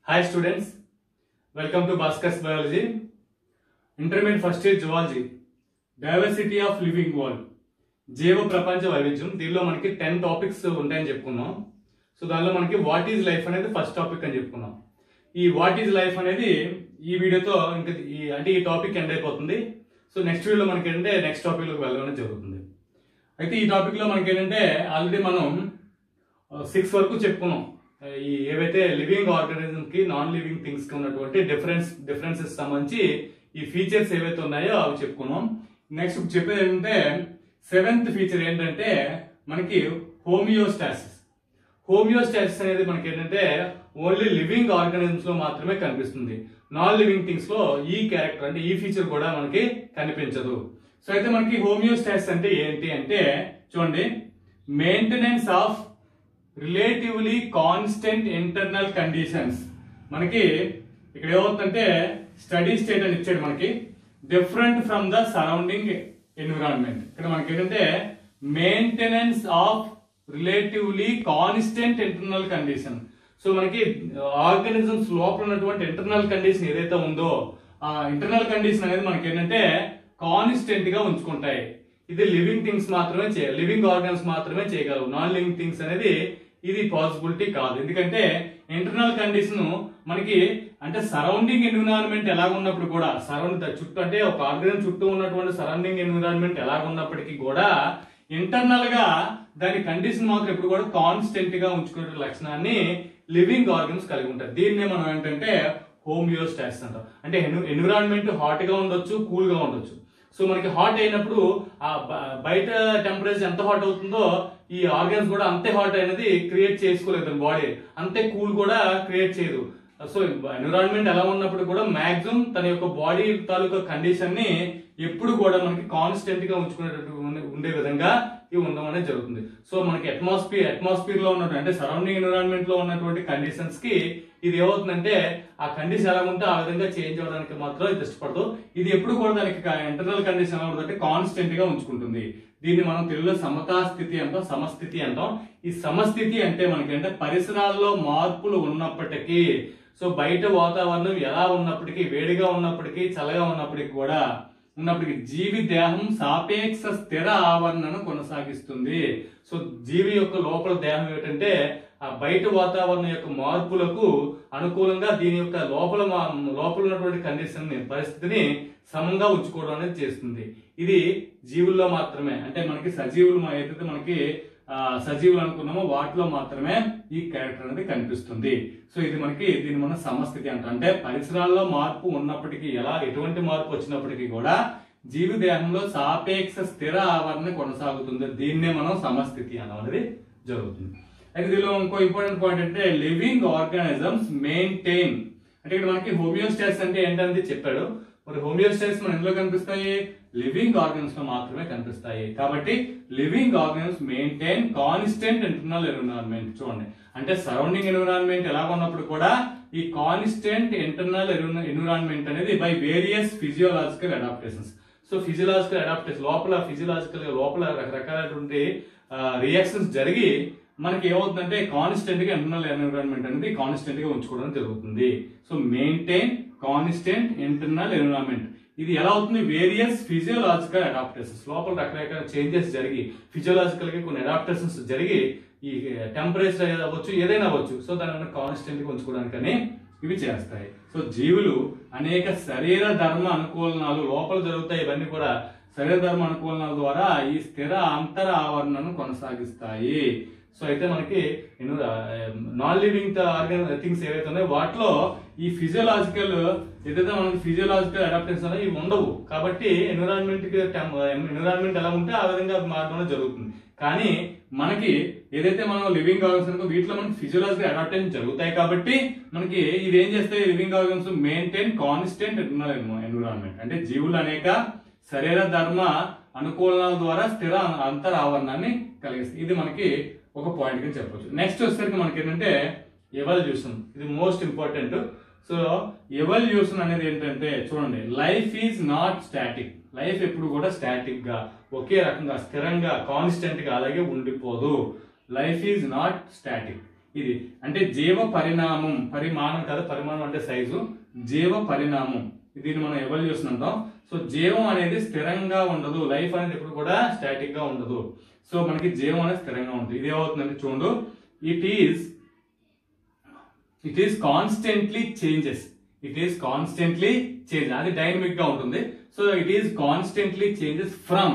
hi students welcome to Bhaskar's biology intermediate first year zoology diversity of living world జీవ ప్రపంచ వైవిధ్యం దీనిలో మనకి టెన్ టాపిక్స్ ఉంటాయని చెప్పుకున్నాం సో దానిలో మనకి వాట్ ఈజ్ లైఫ్ అనేది ఫస్ట్ టాపిక్ అని చెప్పుకున్నాం ఈ వాట్ ఈజ్ లైఫ్ అనేది ఈ వీడియోతో ఇంకా ఈ అంటే ఈ టాపిక్ ఎండ్ అయిపోతుంది సో నెక్స్ట్ వీడియోలో మనకి ఏంటంటే నెక్స్ట్ టాపిక్లోకి వెళ్ళడం జరుగుతుంది అయితే ఈ టాపిక్లో మనకి ఏంటంటే ఆల్రెడీ మనం సిక్స్ వరకు చెప్పుకున్నాం ఈ ఏవైతే లివింగ్ ఆర్గానిజం కి నాన్ లివింగ్ థింగ్స్ కి ఉన్నటువంటి డిఫరెన్స్ డిఫరెన్సెస్ సంబంధించి ఈ ఫీచర్స్ ఏవైతే ఉన్నాయో అవి చెప్పుకున్నాం నెక్స్ట్ చెప్పేది ఏంటంటే సెవెంత్ ఫీచర్ ఏంటంటే మనకి హోమియోస్టాసిస్ హోమియోస్టాసిస్ అనేది మనకి ఏంటంటే ఓన్లీ లివింగ్ ఆర్గానిజమ్స్ లో మాత్రమే కనిపిస్తుంది నాన్ లివింగ్ థింగ్స్ లో ఈ క్యారెక్టర్ అంటే ఈ ఫీచర్ కూడా మనకి కనిపించదు సో అయితే మనకి హోమియోస్టాసిస్ అంటే ఏంటి అంటే చూడండి maintenance of relatively constant internal conditions మనకి ఇక్కడ ఏమవుతుందంటే స్టడీ స్టేట్ అని ఇచ్చాడు మనకి different from the surrounding environment ఇక్కడ మనకి ఏంటంటే maintenance of relatively constant internal condition so మనకి ఆర్గానిజమ్స్ లోపల ఉన్నటువంటి ఇంటర్నల్ కండిషన్ ఏదైతే ఉందో ఆ ఇంటర్నల్ కండిషన్ అనేది మనకి ఏంటంటే కాన్స్టెంట్ గా ఉంచుకుంటాయి ఇది లివింగ్ థింగ్స్ మాత్రమే చేయ లివింగ్ ఆర్గన్స్ మాత్రమే చేయగలవు నాన్ లివింగ్ థింగ్స్ అనేది ఇది పాసిబిలిటీ కాదు ఎందుకంటే ఇంటర్నల్ కండిషన్ మనకి అంటే సరౌండింగ్ ఎన్విరాన్మెంట్ ఎలా ఉన్నప్పుడు కూడా సరౌండ్ చుట్టూ అంటే ఒక ఆర్గన్ చుట్టూ ఉన్నటువంటి సరౌండింగ్ ఎన్విరాన్మెంట్ ఎలా ఉన్నప్పటికీ కూడా ఇంటర్నల్ గా దాని కండిషన్ మాత్రం ఎప్పుడు కూడా కాన్స్టెంట్ గా ఉంచుకునే లక్షణాన్ని లివింగ్ ఆర్గన్స్ కలిగి ఉంటాయి దీన్నే మనం ఏంటంటే హోమియోస్టాసిస్ అంటాం అంటే ఎన్విరాన్మెంట్ హాట్ గా ఉండొచ్చు కూల్ గా ఉండొచ్చు సో మనకి హాట్ అయినప్పుడు ఆ బ- బయట టెంపరేచర్ ఎంత హాట్ అవుతుందో ఈ ఆర్గన్స్ కూడా అంతే హాట్ అనేది క్రియేట్ చేసుకోలేదు బాడీ అంతే కూల్ కూడా క్రియేట్ చేయదు సో ఎన్విరాన్మెంట్ ఎలా ఉన్నప్పుడు కూడా మాక్సిమం తన యొక్క బాడీ తాలూకా కండిషన్ ని ఎప్పుడు కూడా మనకి కాన్స్టెంట్ గా ఉంచుకునేటట్టు ఉండే- ఉండే విధంగా ఇవి ఉండడం అనేది జరుగుతుంది సో మనకి అట్మాస్ఫియర్ అట్మాస్ఫియర్ లో ఉన్నటువంటి అంటే సరౌండింగ్ ఎన్విరాన్మెంట్ లో ఉన్నటువంటి కండిషన్స్ కి ఇది ఏమవుతుందంటే ఆ కండిషన్ ఎలా ఉంటే ఆ విధంగా చేంజ్ అవడానికి మాత్రం ఇది ఇష్టపడదు ఇది ఎప్పుడు కూడా దానికి ఇంటర్నల్ కండిషన్ ఎలా ఉంటుందంటే కాన్స్టెంట్ గా ఉంచుకుంటుంది దీన్ని మనం తెలుగులో సమతా స్థితి అంటాం సమస్థితి అంటాం ఈ సమస్థితి అంటే మనకి అంటే పరిసరాల్లో మార్పులు ఉన్నప్పటికీ సో బయట వాతావరణం ఎలా ఉన్నప్పటికీ వేడిగా ఉన్నప్పటికీ చల్లగా ఉన్నప్పటికీ కూడా ఉన్నప్పటికీ జీవి దేహం సాపేక్ష స్థిర ఆవరణను కొనసాగిస్తుంది సో జీవి యొక్క లోపల దేహం ఏమిటంటే ఆ బయట వాతావరణం యొక్క మార్పులకు అనుకూలంగా దీని యొక్క లోపల మా- లోపల ఉన్నటువంటి కండిషన్ ని పరిస్థితిని సమంగా ఉంచుకోవడం అనేది చేస్తుంది ఇది జీవుల్లో మాత్రమే అంటే మనకి సజీవులు మన- ఏదైతే మనకి ఆ, సజీవులు అనుకున్నామో వాటిలో మాత్రమే ఈ క్యారెక్టర్ అనేది కనిపిస్తుంది సో ఇది మనకి దీన్ని మనం సమస్థితి అంటాం అంటే పరిసరాల్లో మార్పు ఉన్నప్పటికీ ఎలా ఎటువంటి మార్పు వచ్చినప్పటికీ కూడా జీవి దేహంలో సాపేక్ష స్థిర ఆవరణ కొనసాగుతుంది దీన్నే మనం సమస్థితి అనడం అనేది జరుగుతుంది అయితే దీనిలో ఇంకో ఇంపార్టెంట్ పాయింట్ అంటే లివింగ్ ఆర్గానిజమ్స్ మెయింటైన్ అంటే ఇక్కడ మనకి హోమియోస్టాసిస్ అంటే ఏంటనేది చెప్పాడు మరి హోమియోస్టాసిస్ మన ఎందులో కనిపిస్తాయి లివింగ్ ఆర్గన్స్ లో మాత్రమే కనిపిస్తాయి కాబట్టి living organs maintain constant internal environment చూడండి అంటే సరౌండింగ్ ఎన్విరాన్మెంట్ ఎలా ఉన్నప్పుడు కూడా ఈ కాన్స్టెంట్ ఇంటర్నల్ ఎన్విరాన్మెంట్ అనేది by various physiological adaptations so physiological adaptation లోపల ఫిజియలాజికల్ లోపల రకరకాలైనటువంటి రియాక్షన్స్ జరిగి మనకి ఏమవుతుందంటే కాన్స్టెంట్ గా ఇంటర్నల్ ఎన్విరాన్మెంట్ అనేది కాన్స్టెంట్ గా ఉంచుకోవడం జరుగుతుంది so maintain constant internal environment ఇది ఎలా అవుతుంది వేరియస్ ఫిజియోలాజికల్ అడాప్టేషన్స్ లోపల రకరకాల చేంజెస్ జరిగి ఫిజియోలాజికల్ గా కొన్ని అడాప్టేషన్స్ జరిగి ఈ టెంపరేచర్ అవ్వచ్చు ఏదైనా అవ్వచ్చు సో దాన్ని కాన్స్టెంట్ గా ఉంచుకోవడానికని ఇవి చేస్తాయి సో జీవులు అనేక శరీర ధర్మ అనుకూలనాలు లోపల జరుగుతాయి ఇవన్నీ కూడా శరీర ధర్మ అనుకూలనాల ద్వారా ఈ స్థిర అంతర ఆవరణను కొనసాగిస్తాయి సో అయితే మనకి నాన్ లివింగ్ ఆర్గన్ థింగ్స్ ఏవైతే ఉన్నాయో వాటిలో ఈ ఫిజియోలాజికల్ ఏదైతే మనకి ఫిజియోలాజికల్ అడాప్టేషన్ అనేవి ఇవి ఉండవు కాబట్టి ఎన్విరాన్మెంట్ ఎన్విరాన్మెంట్ ఎలా ఉంటే ఆ విధంగా అది మారడం జరుగుతుంది కానీ మనకి ఏదైతే మనం లివింగ్ ఆర్గన్స్ వీటిలో మనకి ఫిజియోలాజికల్ అడాప్టేషన్ జరుగుతాయి కాబట్టి మనకి ఇవి ఏం చేస్తాయి living organs maintain constant environment అంటే జీవులు అనేక శరీర ధర్మ అనుకూలనాల ద్వారా స్థిర అంతర ఆవరణాన్ని కలిగిస్తుంది ఇది మనకి ఒక పాయింట్ గా చెప్పొచ్చు నెక్స్ట్ వచ్చేసరికి మనకి ఏంటంటే ఎవల్యూషన్ ఇది మోస్ట్ ఇంపార్టెంట్ సో ఎవల్యూషన్ అనేది ఏంటంటే చూడండి life is not static life ఎప్పుడు కూడా స్టాటిక్ గా ఒకే రకంగా స్థిరంగా కాన్స్టెంట్ గా అలాగే ఉండిపోదు లైఫ్ ఈజ్ నాట్ స్టాటిక్ ఇది అంటే జీవ పరిణామం పరిమాణం కాదు పరిమాణం అంటే సైజు జీవ పరిణామం దీన్ని మనం ఎవల్యూషన్ అంటాం సో జీవం అనేది స్థిరంగా ఉండదు లైఫ్ అనేది ఎప్పుడు కూడా స్టాటిక్ గా ఉండదు సో మనకి జీవం అనేది స్థిరంగా ఉంటుంది ఇది ఏమవుతుందంటే చూడు it is it is constantly changes it is constantly change అది డైనమిక్ గా ఉంటుంది so it is constantly changes from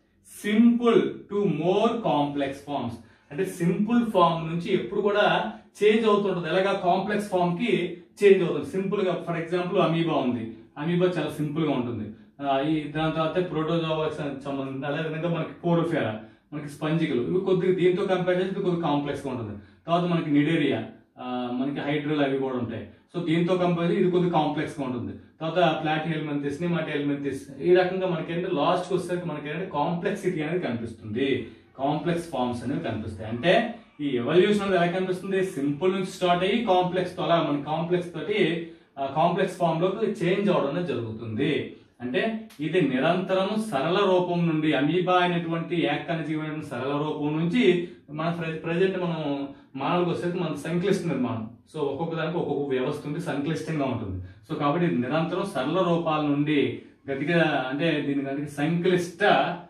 simple to more complex forms అంటే సింపుల్ ఫార్మ్ నుంచి ఎప్పుడు కూడా చేంజ్ అవుతుంటుంది ఎలాగా కాంప్లెక్స్ ఫార్మ్ కి చేంజ్ అవుతుంది సింపుల్ గా ఫర్ ఎగ్జాంపుల్ అమీబా ఉంది అమీబా చాలా సింపుల్ గా ఉంటుంది ఆ, ఈ దాని తర్వాత ప్రోటోజోవా సంబంధించి అదే విధంగా మనకి కోరోఫేరా మనకి స్పంజికలు ఇవి కొద్దిగా దీంతో కంపేర్ చేస్తే ఇది కొద్దిగా కాంప్లెక్స్ గా ఉంటుంది తర్వాత మనకి నిడేరియా ఆ, మనకి హైడ్రల్ అవి కూడా ఉంటాయి సో దీంతో కంపేర్ చేసి ఇది కొద్దిగా కాంప్లెక్స్ గా ఉంటుంది తర్వాత ప్లాట్ ఎలిమెంటిస్ నిమాటి ఎలిమెంటిస్ ఈ రకంగా మనకి ఏంటంటే లాస్ట్ కి వచ్చేసరికి మనకి ఏంటంటే కాంప్లెక్సిటీ అనేది కనిపిస్తుంది కాంప్లెక్స్ ఫార్మ్స్ అనేవి కనిపిస్తాయి అంటే ఈ ఎవల్యూషన్ అనేది ఎలా కనిపిస్తుంది సింపుల్ నుంచి స్టార్ట్ అయ్యి కాంప్లెక్స్ తో అలా మన కాంప్లెక్స్ తోటి కాంప్లెక్స్ ఫామ్ లోకి చేంజ్ అవడం అనేది జరుగుతుంది అంటే ఇది నిరంతరం సరళ రూపం నుండి అమీబా అయినటువంటి ఏకన జీవన సరళ రూపం నుంచి మన ప్రజెంట్ మనం మానవులకు వచ్చేసరికి మన సంక్లిష్ట నిర్మాణం సో ఒక్కొక్క దానికి ఒక్కొక్క వ్యవస్థ ఉంది సంక్లిష్టంగా ఉంటుంది సో కాబట్టి ఇది నిరంతరం సరళ రూపాల నుండి గట్టిగా అంటే దీని గట్టిగా సంక్లిష్ట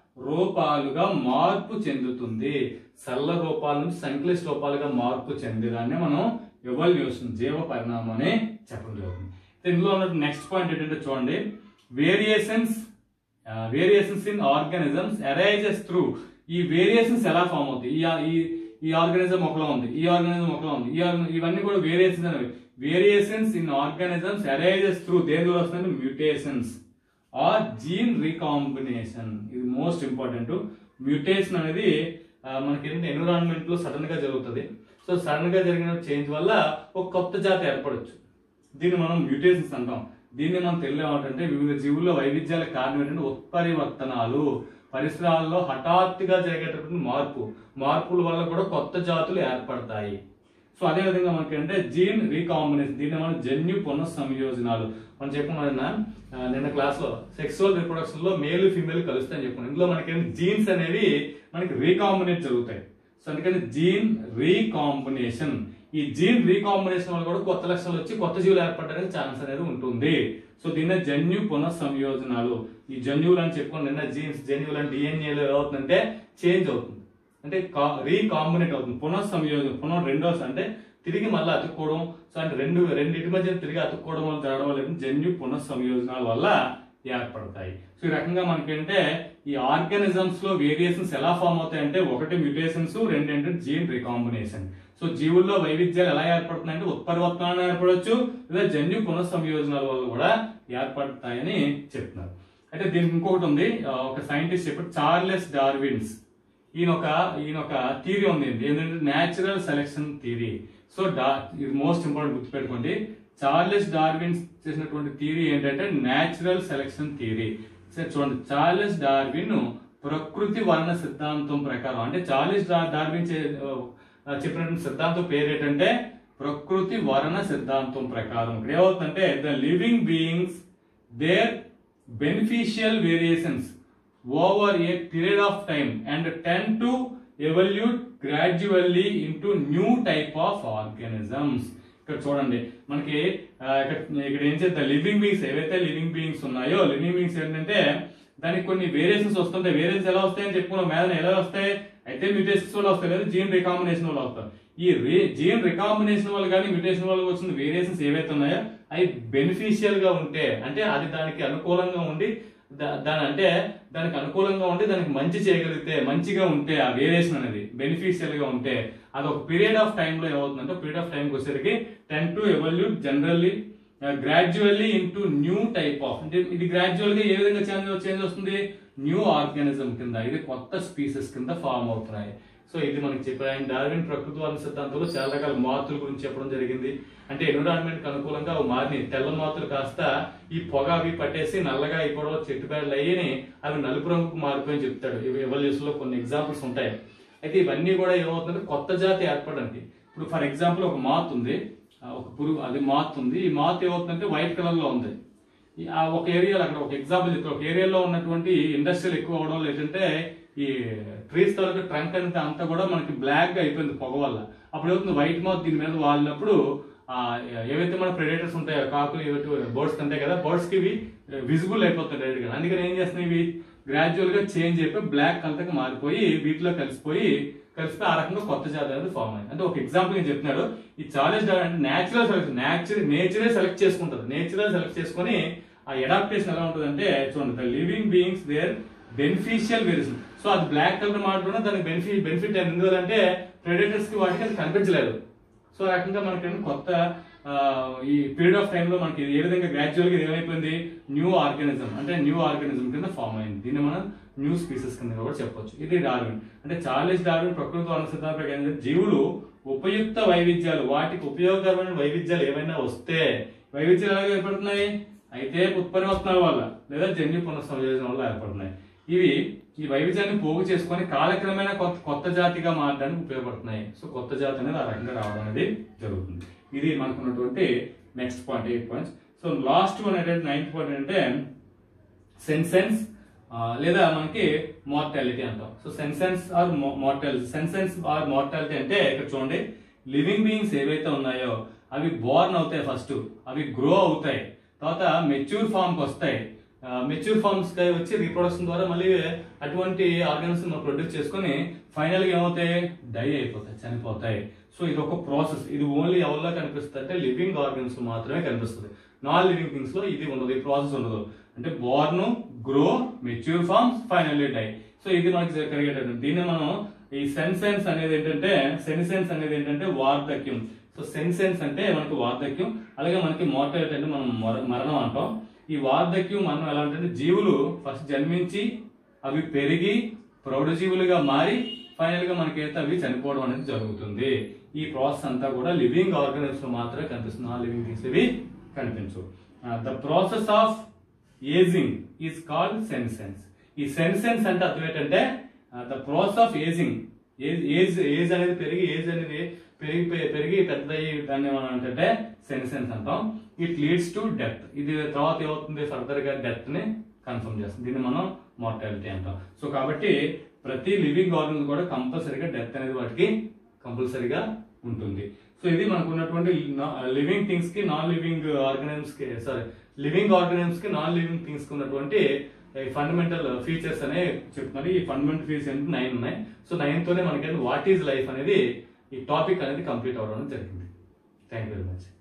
రూపాలుగా మార్పు చెందుతుంది సరళ రూపాల నుంచి సంక్లిష్ట రూపాలుగా మార్పు చెందేదాన్ని మనం ఎవల్యూషన్ జీవ పరిణామం అని చెప్పడం జరుగుతుంది ఇందులో ఉన్న నెక్స్ట్ పాయింట్ ఏంటంటే చూడండి variations variations in organisms arises through ఈ వేరియేషన్స్ ఎలా ఫామ్ అవుతాయి ఈ ఈ ఈ ఆర్గానిజం ఒకలా ఉంది ఈ ఆర్గానిజం ఒకలా ఉంది ఈ organ- ఇవన్నీ కూడా వేరియేషన్స్ అనేవి variations in organisms arises through దేని ద్వారా వస్తుంది మ్యూటేషన్స్ ఆర్ జీన్ రీకాంబినేషన్ ఇది మోస్ట్ ఇంపార్టెంట్ మ్యూటేషన్ అనేది ఆ, మనకి ఏంటంటే ఎన్విరాన్మెంట్ లో సడన్ గా జరుగుతుంది సో సడన్ గా జరిగిన చేంజ్ వల్ల ఒక కొత్త జాతి ఏర్పడొచ్చు దీన్ని మనం మ్యూటేషన్స్ అంటాం దీన్ని మనం తెలియమంటే వివిధ జీవుల్లో వైవిధ్యాల కారణం ఏంటంటే ఉత్పరివర్తనాలు పరిసరాల్లో హఠాత్తుగా జరిగేటటువంటి మార్పు మార్పుల వల్ల కూడా కొత్త జాతులు ఏర్పడతాయి సో అదే విధంగా మనకి అంటే జీన్ రీకాంబినేషన్ దీన్ని మనం జన్యు పునఃసంయోజనాలు మనం చెప్పుకున్నాం నిన్న ఆ, నిన్న క్లాస్ లో సెక్సువల్ రిప్రొడక్షన్ లో మేల్ ఫీమేల్ కలుస్తాయని చెప్పుకున్నాం ఇందులో మనకి జీన్స్ అనేవి మనకి రీకాంబినేట్ జరుగుతాయి సో అందుకని జీన్ రీకాంబినేషన్ ఈ జీన్ రీకాంబినేషన్ వల్ల కూడా కొత్త లక్షణాలు వచ్చి కొత్త జీవులు ఏర్పడడానికి ఛాన్స్ అనేది ఉంటుంది సో దీన్ని జన్యు పునఃసంయోజనాలు ఈ జన్యువులు అని చెప్పుకుని నిన్న జీన్స్ జన్యువులు అంటే డిఎన్ఏలో ఏమవుతుందంటే చేంజ్ అవుతుంది అంటే రీకాంబినేట్ అవుతుంది పునఃసంయోజన పునః రెండో అంటే తిరిగి మళ్ళీ అతుక్కోవడం సో అంటే రెండు రెండింటి మధ్య తిరిగి అతుక్కోవడం వల్ల తేవడం వల్ల ఏంటంటే జన్యు పునఃసంయోజనాల వల్ల ఏర్పడతాయి సో ఈ రకంగా మనకేంటే ఈ ఆర్గానిజమ్స్ లో వేరియేషన్స్ ఎలా ఫామ్ అవుతాయి అంటే ఒకటి మ్యూటేషన్స్ రెండు ఏంటంటే జీన్ రీకాంబినేషన్ సో జీవుల్లో వైవిధ్యాలు ఎలా ఏర్పడుతున్నాయంటే ఉత్పరివర్తనాలు ఏర్పడవచ్చు లేదా జన్యు పునఃసంయోజనాల వల్ల కూడా ఏర్పడతాయని చెప్తున్నారు అయితే దీనికి ఇంకొకటి ఉంది ఆ, ఒక సైంటిస్ట్ చెప్పారు చార్లెస్ డార్విన్స్ ఈయన ఒక ఈయన ఒక థీరీ ఉంది ఏంటంటే న్యాచురల్ సెలెక్షన్ థీరీ సో డా ఇది మోస్ట్ ఇంపార్టెంట్ గుర్తుపెట్టుకోండి చార్లెస్ డార్విన్ చేసినటువంటి థీరీ ఏంటంటే న్యాచురల్ సెలెక్షన్ థీరీ సరే చూడండి చార్లెస్ డార్విన్ ప్రకృతి వర్ణ సిద్ధాంతం ప్రకారం అంటే చార్లెస్ డా- డార్విన్ చే- ఆ, చెప్పినటువంటి సిద్ధాంతం పేరు ఏంటంటే ప్రకృతి వర్ణ సిద్ధాంతం ప్రకారం ఇక్కడ ఏమవుతుందంటే the living beings their beneficial variations over a period of time and tend to evolve gradually into new type of organisms ఇక్కడ చూడండి మనకి ఆ, ఇక్కడ ఇక్కడ ఏం చేద్దాం లివింగ్ బీయింగ్స్ ఏవైతే లివింగ్ బీయింగ్స్ ఉన్నాయో లివింగ్ బీయింగ్స్ ఏంటంటే దానికి కొన్ని వేరియేషన్స్ వస్తుంటాయి వేరియేషన్స్ ఎలా వస్తాయని చెప్పుకున్నాం మీద ఎలా వస్తాయి అయితే మ్యూటేషన్స్ వల్ల వస్తాయి లేదా జీన్ రికాంబినేషన్ వల్ల వస్తాయి ఈ రే జీన్ రికాంబినేషన్ వల్ల కానీ మ్యూటేషన్ వల్ల వచ్చిన వేరియేషన్స్ ఏవైతే ఉన్నాయో అవి బెనిఫిషియల్ గా ఉంటే అంటే అది దానికి అనుకూలంగా ఉండి దా- దాని అంటే దానికి అనుకూలంగా ఉండి దానికి మంచి చేయగలిగితే మంచిగా ఉంటే ఆ వేరియేషన్ అనేది బెనిఫిషియల్ గా ఉంటే అది ఒక పీరియడ్ ఆఫ్ టైం లో ఏమవుతుందంటే పీరియడ్ ఆఫ్ టైం వచ్చేసరికి tend to evolute generally gradually into new type of అంటే ఇది గ్రాడ్యువల్ గా ఏ విధంగా చేంజ్ చేంజ్ వస్తుంది న్యూ ఆర్గానిజం కింద ఇది కొత్త స్పీసెస్ కింద ఫామ్ అవుతున్నాయి సో ఇది మనకి చెప్పారు ఆయన డార్విన్ ప్రకృతి వర్ణ సిద్ధాంతంలో చాలా రకాల మార్పుల గురించి చెప్పడం జరిగింది అంటే ఎన్విరాన్మెంట్ కి అనుకూలంగా అవి మారినాయి తెల్ల మార్పులు కాస్త ఈ పొగ అవి పట్టేసి నల్లగా అయిపోవడం చెట్టు పేర్లు అయ్యి అవి నలుపు రంగుకు మారిపోయి చెప్తాడు ఇవి ఎవల్యూషన్ లో కొన్ని ఎగ్జాంపుల్స్ ఉంటాయి అయితే ఇవన్నీ కూడా ఏమవుతుందంటే కొత్త జాతి ఏర్పడడానికి ఇప్పుడు ఫర్ ఎగ్జాంపుల్ ఒక మాత్ ఉంది ఆ ఒక పురుగు అది మాత్ ఉంది ఈ మాత్ ఏమవుతుందంటే వైట్ కలర్ లో ఉంది ఈ ఆ ఒక ఏరియాలో అక్కడ ఒక ఎగ్జాంపుల్ చెప్తారు ఒక ఏరియాలో ఉన్నటువంటి ఇండస్ట్రియల్ ఎక్కువ అవడం లేదంటే ఈ ట్రీస్ తాలూకా ట్రంక్ అంతా అంతా కూడా మనకి బ్లాక్ గా అయిపోయింది పొగ వల్ల అప్పుడు ఏమవుతుంది వైట్ మౌత్ దీని మీద వాలినప్పుడు ఆ, ఏవైతే మన ప్రెడేటర్స్ ఉంటాయో కాకులు ఏవైతే బర్డ్స్ ఉంటాయి కదా బర్డ్స్ కి ఇవి విజిబుల్ అయిపోతాయి డైరెక్ట్ గా అందుకని ఏం చేస్తున్నాయి ఇవి గ్రాడ్యువల్ గా చేంజ్ అయిపోయి బ్లాక్ కలర్కి మారిపోయి వీటిలో కలిసిపోయి కలిసిపోయి ఆ రకంగా కొత్త జాతి అనేది ఫామ్ అయింది అంటే ఒక ఎగ్జాంపుల్ నేను చెప్తున్నాడు ఈ చార్లెస్ డార్విన్ అంటే నేచురల్ సెలెక్షన్ నేచురల్ నేచరే సెలెక్ట్ చేసుకుంటారు నేచురల్ సెలెక్ట్ చేసుకొని ఆ అడాప్టేషన్ ఎలా ఉంటుంది అంటే చూడండి the living beings their beneficial variation so అది బ్లాక్ కలర్ మాట్లాడినా దానికి బెనిఫిట్ బెనిఫిట్ ఎందుకంటే ప్రెడేటర్స్ కి వాటికి అది కనిపించలేదు సో ఆ రకంగా మనకి కొత్త ఆ, ఈ పీరియడ్ ఆఫ్ టైంలో మనకి ఏ విధంగా గ్రాడ్యువల్ గా ఇది ఏమైపోయింది న్యూ ఆర్గానిజం అంటే న్యూ ఆర్గానిజం కింద ఫామ్ అయింది దీన్ని మనం న్యూ స్పీసెస్ కింద కూడా చెప్పొచ్చు ఇది డార్విన్ అంటే చార్లెస్ డార్విన్ ప్రకృతి వన సిద్ధాంత ప్రకారం ఏంటంటే జీవులు ఉపయుక్త వైవిధ్యాలు వాటికి ఉపయోగకరమైన వైవిధ్యాలు ఏమైనా వస్తే వైవిధ్యాలు ఎలా ఏర్పడుతున్నాయి అయితే ఉత్పరివర్తనాల వల్ల లేదా జన్యు పునఃసంయోజన వల్ల ఏర్పడుతున్నాయి ఇవి ఈ వైవిధ్యాన్ని పోగు చేసుకొని కాలక్రమేణా కొత్త కొత్త జాతిగా మారడానికి ఉపయోగపడుతున్నాయి సో కొత్త జాతి అనేది ఆ రకంగా రావడం అనేది జరుగుతుంది ఇది మనకున్నటువంటి next point eight points so last one ఏంటంటే నైన్త్ పాయింట్ ఏంటంటే సెన్సెన్స్ లేదా మనకి మార్టాలిటీ అంటాం so senescence or mortality senescence or mortality అంటే ఇక్కడ చూడండి లివింగ్ బీయింగ్స్ ఏవైతే ఉన్నాయో అవి బోర్న్ అవుతాయి ఫస్ట్ అవి గ్రో అవుతాయి తర్వాత మెచ్యూర్ ఫామ్ కి వస్తాయి మెచ్యూర్ ఫార్మ్స్ వచ్చి రీప్రొడక్షన్ ద్వారా మళ్ళీ అటువంటి ఆర్గాన్స్ మనం ప్రొడ్యూస్ చేసుకొని ఫైనల్ గా ఏమవుతాయి డై అయిపోతాయి చనిపోతాయి సో ఇది ఒక ప్రాసెస్ ఇది ఓన్లీ ఎవరిలో కనిపిస్తుంది అంటే లివింగ్ ఆర్గన్స్ మాత్రమే కనిపిస్తుంది నాన్ లివింగ్ థింగ్స్ లో ఇది ఉండదు ఈ ప్రాసెస్ ఉండదు అంటే born grow mature forms finally die so ఇది మనకి కలిగేటట్టు దీన్ని మనం ఈ సెన్సెన్స్ అనేది ఏంటంటే సెన్సెన్స్ అనేది ఏంటంటే వార్ధక్యం సో సెన్సెన్స్ అంటే మనకి వార్ధక్యం అలాగే మనకి మోర్టాలిటీ అంటే మనం మర- మరణం అంటాం ఈ వార్ధక్యం మనం ఎలా అంటే జీవులు ఫస్ట్ జన్మించి అవి పెరిగి ప్రౌఢజీవులుగా మారి ఫైనల్ గా మనకైతే అవి చనిపోవడం అనేది జరుగుతుంది ఈ ప్రాసెస్ అంతా కూడా లివింగ్ ఆర్గానిజమ్స్ లో మాత్రమే కనిపిస్తుంది ఆ లివింగ్ థింగ్స్ ఇవి కనిపించవు the process of ageing is called senescence ఈ సెన్సెన్స్ అంటే అర్థం ఏంటంటే the process of ageing age age age అనేది పెరిగి ఏజ్ అనేది పెరిగి పెరిగి పెద్దయ్యి దాన్ని మనం ఏంటంటే సెన్సెన్స్ అంటాం ఇట్ లీడ్స్ టు డెత్ ఇది తర్వాత ఏమవుతుంది ఫర్దర్ గా డెత్ ని కన్ఫర్మ్ చేస్తుంది దీన్ని మనం మార్టాలిటీ అంటాం సో కాబట్టి ప్రతి లివింగ్ ఆర్గన్ కూడా కంపల్సరీగా డెత్ అనేది వాటికి కంపల్సరీగా ఉంటుంది సో ఇది మనకు ఉన్నటువంటి లివింగ్ థింగ్స్ కి నాన్ లివింగ్ ఆర్గనిజమ్స్ కి సారీ లివింగ్ ఆర్గనిజమ్స్ కి నాన్ లివింగ్ థింగ్స్ కి ఉన్నటువంటి ఫండమెంటల్ ఫీచర్స్ అనే చెప్తున్నారు ఈ ఫండమెంటల్ ఫీచర్స్ ఏంటి నైన్ ఉన్నాయి సో నైన్ తోనే మనకి వాట్ ఈజ్ లైఫ్ అనేది ఈ టాపిక్ అనేది కంప్లీట్ అవ్వడం జరిగింది థ్యాంక్ యూ వెరీ మచ్